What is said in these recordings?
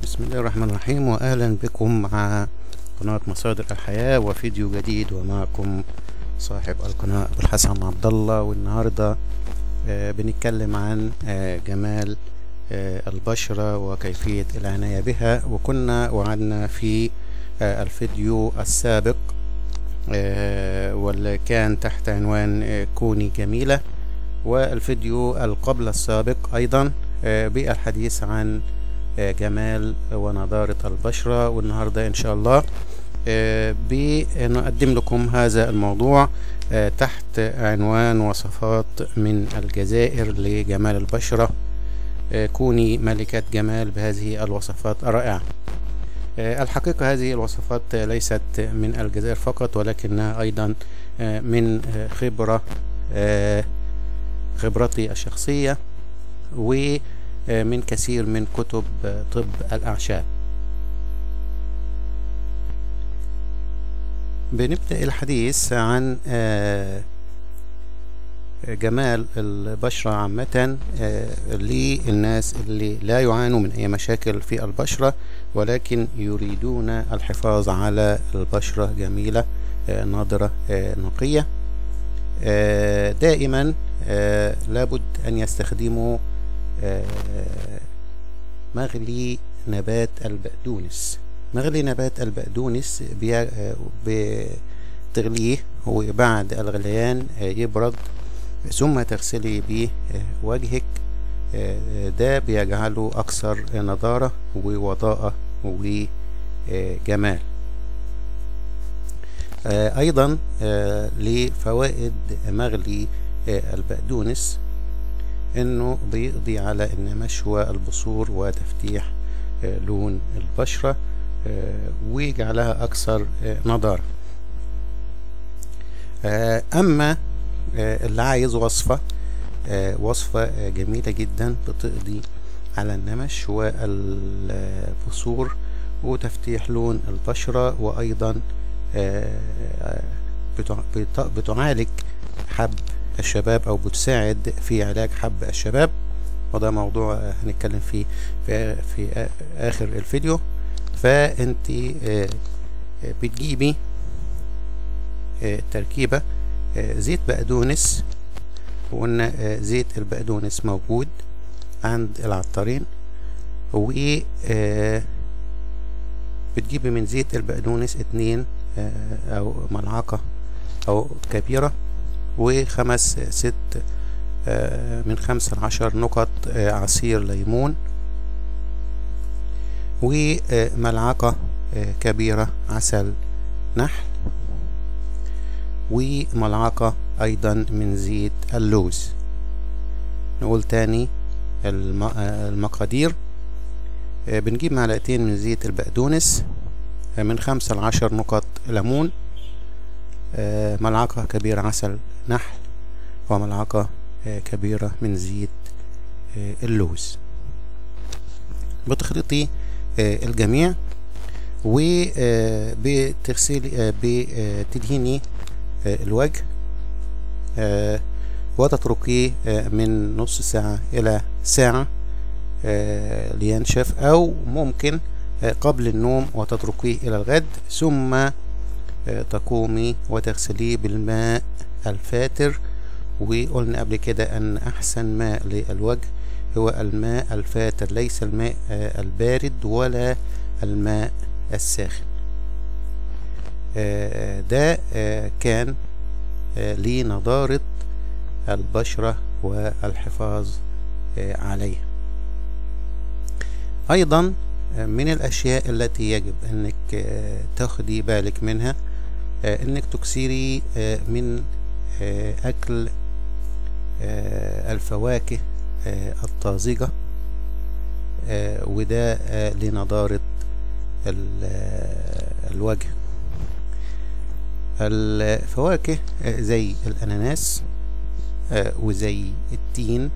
بسم الله الرحمن الرحيم واهلا بكم مع قناة مصادر الحياة وفيديو جديد ومعكم صاحب القناة ابو الحسن عبد الله والنهاردة آه، بنتكلم عن آه، جمال آه، البشرة وكيفية العناية بها وكنا وعدنا في آه، الفيديو السابق آه، واللي كان تحت عنوان آه، كوني جميلة والفيديو القبل السابق أيضا آه، بالحديث عن آه، جمال ونضارة البشرة والنهاردة إن شاء الله آه، بنقدم لكم هذا الموضوع آه، تحت عنوان وصفات من الجزائر لجمال البشرة آه، كوني ملكة جمال بهذه الوصفات الرائعة آه، الحقيقة هذه الوصفات آه، ليست من الجزائر فقط ولكنها أيضا آه، من آه، خبرة آه، خبرتي الشخصية ومن كثير من كتب آه، طب الأعشاب بنبدأ الحديث عن آه، جمال البشرة عامة آه، للناس اللي لا يعانوا من أي مشاكل في البشرة ولكن يريدون الحفاظ على البشرة جميلة آه، ناضرة آه، نقية آه، دائما آه، لابد أن يستخدموا آه، مغلي نبات البقدونس مغلي نبات البقدونس بي- آه، بتغليه وبعد الغليان آه، يبرد ثم تغسلي به آه، وجهك آه، ده بيجعله أكثر نضارة ووضاءة وجمال آه، أيضا آه، لفوائد مغلي آه، البقدونس إنه بيقضي على النمش والبثور وتفتيح آه، لون البشرة آه، ويجعلها أكثر آه، نضارة آه، أما آه، اللي عايز وصفة آه، وصفة آه، جميلة جدا بتقضي على النمش والبثور وتفتيح لون البشرة وأيضا آه، آه، بتع- بت- بتعالج حب الشباب أو بتساعد في علاج حب الشباب وده موضوع آه، هنتكلم فيه في, في آ- آخر الفيديو فأنت آه، آه، بتجيبي آه، تركيبة آه، زيت بقدونس وقلنا آه، زيت البقدونس موجود عند العطارين و آه، بتجيبي من زيت البقدونس اتنين آه، او ملعقة او كبيرة وخمس آه، ست آه، من خمسة لعشر نقط آه، عصير ليمون وملعقة آه، كبيرة عسل نحل وملعقة أيضا من زيت اللوز نقول تاني الم- آه، المقادير آه، بنجيب معلقتين من زيت البقدونس آه، من خمسة لعشر نقط ليمون آه، ملعقة كبيرة عسل نحل وملعقة آه، كبيرة من زيت آه، اللوز بتخلطي آه، الجميع وبتغسلي بتدهني آه، الوجه آه، وتتركيه آه، من نص ساعة إلى ساعة آه، لينشف أو ممكن آه، قبل النوم وتتركيه إلى الغد ثم آه، تقومي وتغسليه بالماء الفاتر وقلنا قبل كده أن أحسن ماء للوجه هو الماء الفاتر ليس الماء آه، البارد ولا الماء الساخن آه، ده آه، كان آه، لنضارة البشرة والحفاظ آه، عليها أيضا آه، من الأشياء التي يجب أنك آه، تاخدي بالك منها آه، أنك تكسري آه، من آه، أكل آه، الفواكه آه، الطازجة آه، وده آه، لنضارة ال- آه، الوجه الفواكه آه، زي الأناناس آه، وزي التين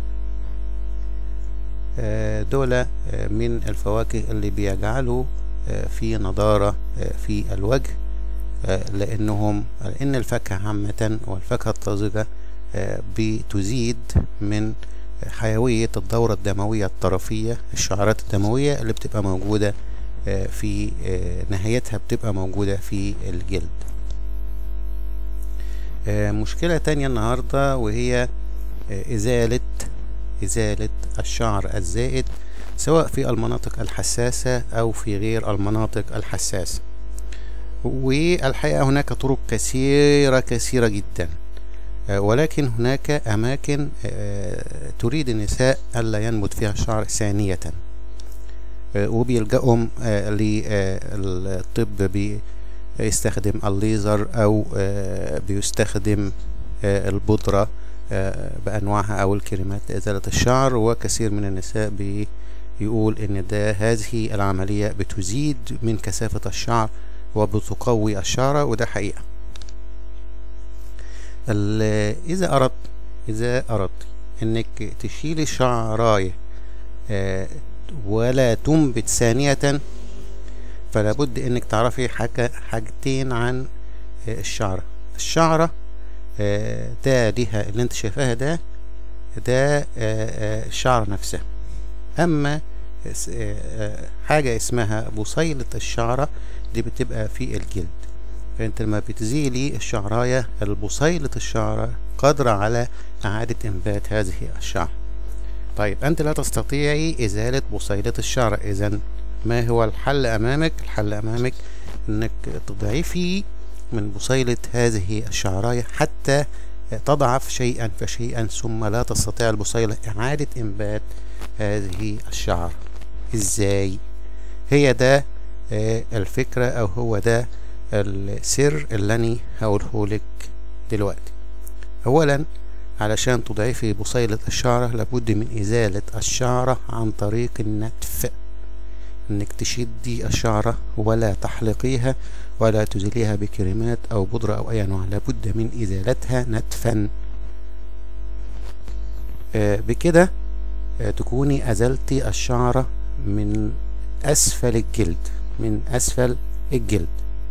آه، دول آه، من الفواكه اللي بيجعلوا آه، في نضارة آه، في الوجه آه، لأنهم لأن الفاكهة عامة والفاكهة الطازجة آه، بتزيد من حيوية الدورة الدموية الطرفية الشعرات الدموية اللي بتبقى موجودة في نهايتها بتبقى موجودة في الجلد مشكلة تانية النهاردة وهي إزالة إزالة الشعر الزائد سواء في المناطق الحساسة أو في غير المناطق الحساسة والحقيقة هناك طرق كثيرة كثيرة جدا ولكن هناك أماكن تريد النساء ألا ينبت فيها الشعر ثانية وبيلجأهم للطب بيستخدم الليزر أو بيستخدم البودرة بأنواعها أو الكريمات لإزالة الشعر وكثير من النساء بيقول إن ده هذه العملية بتزيد من كثافة الشعر وبتقوي الشعر وده حقيقة إذا أردت إذا أردت إنك تشيلي شعراية ولا تنبت ثانية فلا بد إنك تعرفي حاجة حاجتين عن الشعرة الشعرة ده ليها اللي انت شايفاها ده ده الشعر نفسها اما حاجة اسمها بصيلة الشعرة دي بتبقى في الجلد فانت لما بتزيلي الشعراية البصيلة الشعرة قادرة على اعادة انبات هذه الشعر طيب انت لا تستطيعي ازالة بصيلة الشعر اذا ما هو الحل امامك الحل امامك انك تضعفي من بصيلة هذه الشعراية حتى تضعف شيئا فشيئا ثم لا تستطيع البصيلة إعادة إنبات هذه الشعر إزاي هي ده الفكرة أو هو ده السر اللي أنا هقوله لك دلوقتي أولا علشان تضعفي بصيلة الشعرة لابد من إزالة الشعرة عن طريق النتف انك تشدي الشعرة ولا تحلقيها ولا تزيليها بكريمات او بودرة او اي نوع لابد من ازالتها نتفا آه بكده آه تكوني ازلتي الشعرة من اسفل الجلد من اسفل الجلد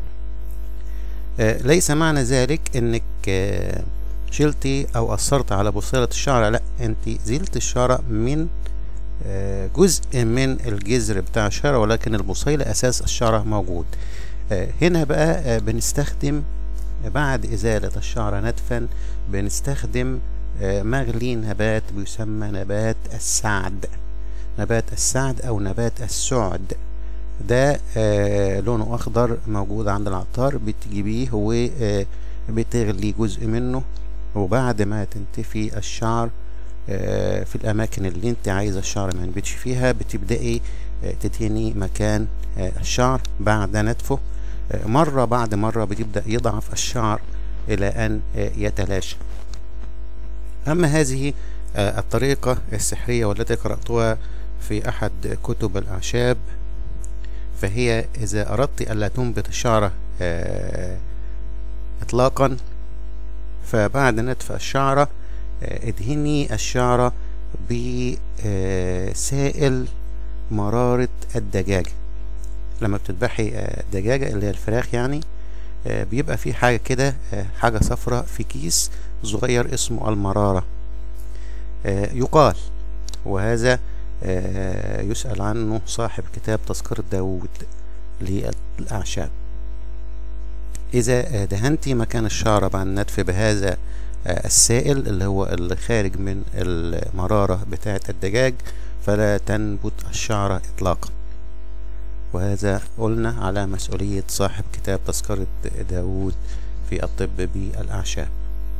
آه ليس معنى ذلك انك شلتي او اثرت على بصيلة الشعرة لا انت زيلت الشعرة من جزء من الجذر بتاع الشعرة ولكن البصيلة أساس الشعرة موجود هنا بقى بنستخدم بعد إزالة الشعرة نتفا بنستخدم مغلي نبات بيسمى نبات السعد نبات السعد أو نبات السعد ده لونه أخضر موجود عند العطار بتجيبيه وبتغلي جزء منه وبعد ما تنتفي الشعر في الأماكن اللي أنت عايزة الشعر ما ينبتش فيها بتبدأي تدهني مكان الشعر بعد نتفه مرة بعد مرة بتبدأ يضعف الشعر إلى أن يتلاشى أما هذه الطريقة السحرية والتي قرأتها في أحد كتب الأعشاب فهي إذا أردت ألا تنبت الشعرة إطلاقا فبعد نتف الشعرة ادهني الشعرة بسائل مرارة الدجاجة لما بتذبحي دجاجة اللي هي الفراخ يعني بيبقى في حاجة كده حاجة صفرة في كيس صغير اسمه المرارة يقال وهذا يسأل عنه صاحب كتاب تذكرة داود للأعشاب إذا دهنتي مكان الشعرة بعد النتف بهذا السائل اللي هو اللي خارج من المرارة بتاعة الدجاج فلا تنبت الشعرة إطلاقا وهذا قلنا على مسؤولية صاحب كتاب تذكرة داود في الطب بالأعشاب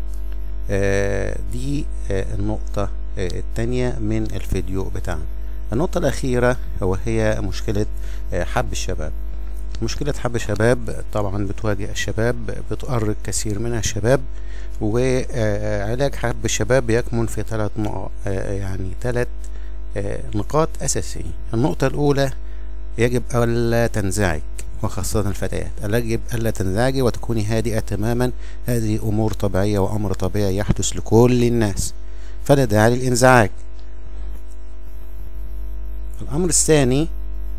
دي النقطة التانية من الفيديو بتاعنا النقطة الأخيرة وهي مشكلة حب الشباب مشكلة حب الشباب طبعا بتواجه الشباب بتؤرق كثير من الشباب وعلاج حب الشباب يكمن في ثلاث يعني ثلاث نقاط أساسية النقطة الأولى يجب ألا تنزعج وخاصة الفتيات يجب ألا تنزعجي وتكوني هادئة تماما هذه أمور طبيعية وأمر طبيعي يحدث لكل الناس فلا داعي للانزعاج الأمر الثاني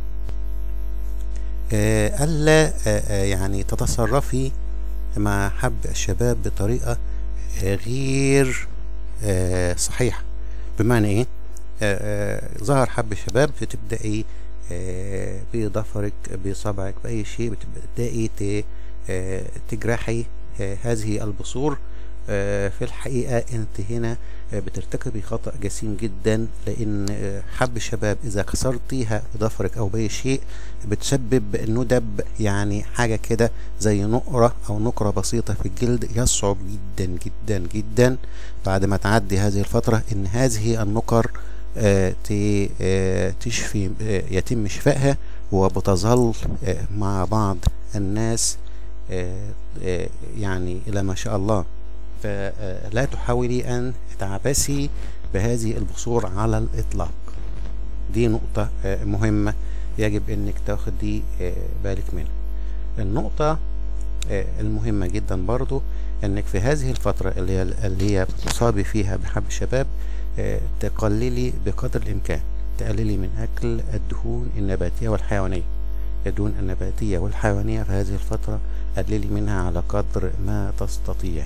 ألا يعني تتصرفي مع حب الشباب بطريقة غير صحيحة بمعنى ايه آه، آه، ظهر حب شباب بتبدأي آه، بضفرك بصبعك بأي شيء بتبدأي ت- آه، تجرحي آه، هذه البثور آه، في الحقيقة انت هنا آه، بترتكبي خطأ جسيم جدا لان آه، حب الشباب اذا كسرتيها بضفرك او باي شيء بتسبب ندب يعني حاجة كده زي نقرة او نقرة بسيطة في الجلد يصعب جدا جدا جدا بعد ما تعدي هذه الفترة ان هذه النقر آه، ت- آه، تشفي آه، يتم شفائها وبتظل آه، مع بعض الناس آه، آه، يعني إلى ما شاء الله فلا تحاولي أن تعبسي بهذه البثور على الإطلاق دي نقطة آه، مهمة يجب أنك تاخدي آه، بالك منها النقطة آه، المهمة جدا برضو أنك في هذه الفترة اللي هي اللي هي تصابي فيها بحب الشباب آه، تقللي بقدر الإمكان تقللي من أكل الدهون النباتية والحيوانية الدهون النباتية والحيوانية في هذه الفترة قللي منها على قدر ما تستطيعي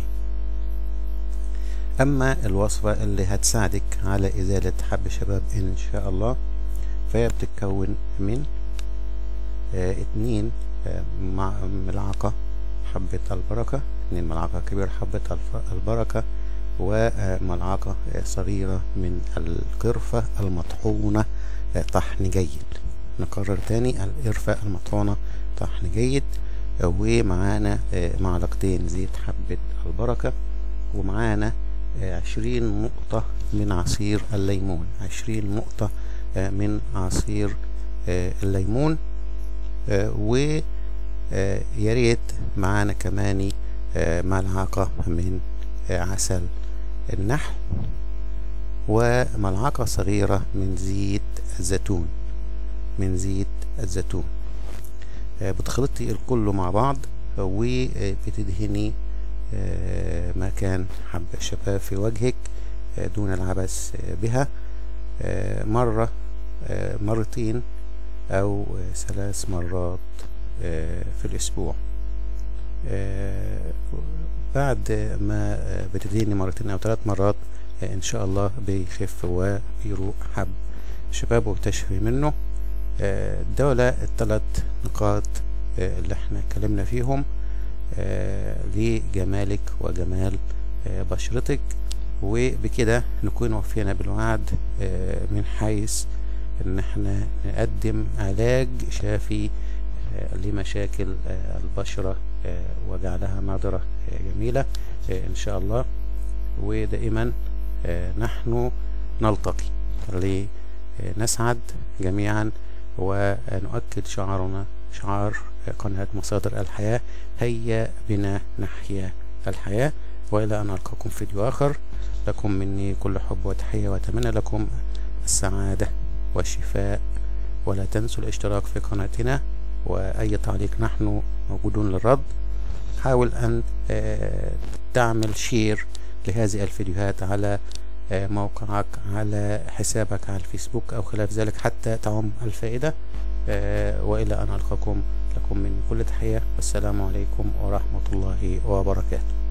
أما الوصفة اللي هتساعدك على إزالة حب الشباب إن شاء الله فهي بتتكون من آه اتنين آه مع ملعقة حبة البركة اتنين ملعقة كبيرة حبة الف- البركة وملعقة آه صغيرة من القرفة المطحونة آه طحن جيد نكرر تاني القرفة المطحونة طحن جيد آه ومعانا آه معلقتين زيت حبة البركة ومعانا آه عشرين نقطة من عصير الليمون عشرين نقطة آه من عصير آه الليمون آه و آه يا ريت معانا كمان آه ملعقة من آه عسل النحل وملعقة صغيرة من زيت الزيتون من زيت الزيتون آه بتخلطي الكل مع بعض وبتدهني آه مكان حب الشباب في وجهك آه دون العبث آه بها آه مرة آه مرتين أو آه ثلاث مرات آه في الأسبوع آه بعد ما آه بتدهني مرتين أو ثلاث مرات آه إن شاء الله بيخف وبيروق حب شباب وبتشفي منه آه دول الثلاث نقاط آه اللي احنا اتكلمنا فيهم آه لجمالك وجمال آه بشرتك وبكده نكون وفينا بالوعد آه من حيث ان احنا نقدم علاج شافي آه لمشاكل آه البشرة آه وجعلها ناضرة آه جميلة آه ان شاء الله ودائما آه نحن نلتقي لنسعد جميعا ونؤكد شعارنا شعار قناة مصادر الحياة هيا بنا نحيا الحياة وإلى أن ألقاكم في فيديو آخر لكم مني كل حب وتحية وأتمنى لكم السعادة والشفاء ولا تنسوا الاشتراك في قناتنا وأي تعليق نحن موجودون للرد حاول أن آه، تعمل شير لهذه الفيديوهات على آه، موقعك على حسابك على الفيسبوك أو خلاف ذلك حتى تعم الفائدة آه، وإلى أن ألقاكم لكم مني كل تحية والسلام عليكم ورحمة الله وبركاته